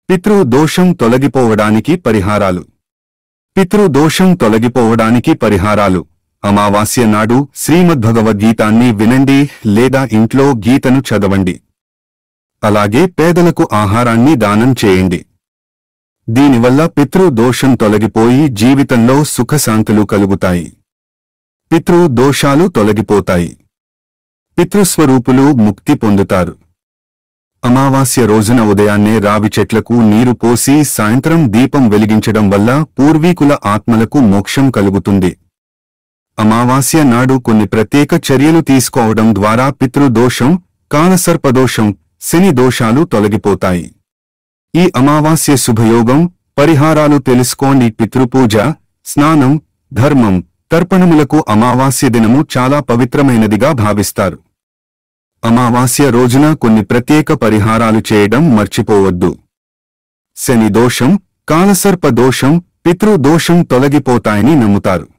పితృ దోషం తొలగిపోవడానికి పరిహారాలు పితృ దోషం తొలగిపోవడానికి పరిహారాలు అమావాస్య నాడు శ్రీమద్భగవద్గీతాన్ని వినండి లేదా ఇంట్లో గీతను చదవండి అలాగే పేదలకు ఆహారాన్ని దానం చేయండి దీనివల్ల పితృ దోషం తొలగిపోయి జీవితంలో సుఖశాంతులు కలుగుతాయి పితృ దోషాలు తొలగిపోతాయి పితృస్వరూపులు ముక్తి పొందుతారు అమావాస్య రోజున ఉదయాన్నే రావి చెట్లకు నీరు పోసి సాయంత్రం దీపం వెలిగించడం వల్ల పూర్వీకుల ఆత్మలకు మోక్షం కలుగుతుంది అమావాస్య నాడు కొన్ని ప్రత్యేక చర్యలు తీసుకోవడం ద్వారా పితృదోషం కాలసర్పదోషం శని దోషాలు తొలగిపోతాయి ఈ అమావాస్య శుభయోగం పరిహారాలు తెలుసుకోండి పితృపూజ స్నానం ధర్మం తర్పణములకు అమావాస్య దినము చాలా పవిత్రమైనదిగా భావిస్తారు అమావాస్య రోజున కొన్ని ప్రత్యేక పరిహారాలు చేయడం మర్చిపోవద్దు శని దోషం కాలసర్ప దోషం పితృదోషం తొలగిపోతాయని నమ్ముతారు